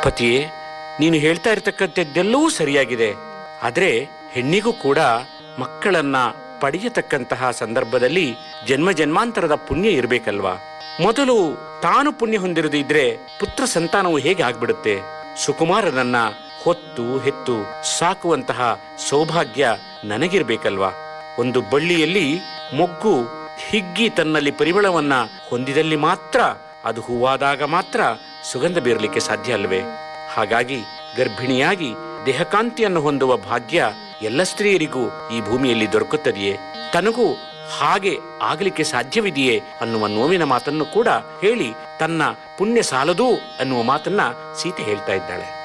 ಪತಿಯೇ ನೀನು ಹೇಳ್ತಾ ಇರತಕ್ಕಂಥದ್ದೆಲ್ಲವೂ ಸರಿಯಾಗಿದೆ ಆದ್ರೆ ಹೆಣ್ಣಿಗೂ ಕೂಡ ಮಕ್ಕಳನ್ನ ಪಡೆಯತಕ್ಕಂತಹ ಸಂದರ್ಭದಲ್ಲಿ ಜನ್ಮ ಜನ್ಮಾಂತರದ ಪುಣ್ಯ ಇರಬೇಕಲ್ವಾ ಮೊದಲು ತಾನು ಪುಣ್ಯ ಹೊಂದಿರದು ಇದ್ರೆ ಪುತ್ರ ಸಂತಾನವು ಹೇಗೆ ಆಗ್ಬಿಡುತ್ತೆ ಸುಕುಮಾರನನ್ನ ಹೊತ್ತು ಹೆತ್ತು ಸಾಕುವಂತಹ ಸೌಭಾಗ್ಯ ನನಗಿರ್ಬೇಕಲ್ವಾ ಒಂದು ಬಳ್ಳಿಯಲ್ಲಿ ಮೊಗ್ಗು ಹಿಗ್ಗಿ ತನ್ನಲ್ಲಿ ಪರಿಮಳವನ್ನ ಹೊಂದಿದಲ್ಲಿ ಮಾತ್ರ ಅದು ಹೂವಾದಾಗ ಮಾತ್ರ ಸುಗಂಧ ಬೀರಲಿಕ್ಕೆ ಸಾಧ್ಯ ಅಲ್ವೇ ಹಾಗಾಗಿ ಗರ್ಭಿಣಿಯಾಗಿ ದೇಹಕಾಂತಿಯನ್ನು ಹೊಂದುವ ಭಾಗ್ಯ ಎಲ್ಲ ಸ್ತ್ರೀಯರಿಗೂ ಈ ಭೂಮಿಯಲ್ಲಿ ದೊರಕುತ್ತದೆಯೇ ತನಗೂ ಹಾಗೆ ಆಗಲಿಕ್ಕೆ ಸಾಧ್ಯವಿದೆಯೇ ಅನ್ನುವ ನೋವಿನ ಮಾತನ್ನು ಕೂಡ ಹೇಳಿ ತನ್ನ ಪುಣ್ಯ ಸಾಲದು ಅನ್ನುವ ಮಾತನ್ನ ಸೀತೆ ಹೇಳ್ತಾ ಇದ್ದಾಳೆ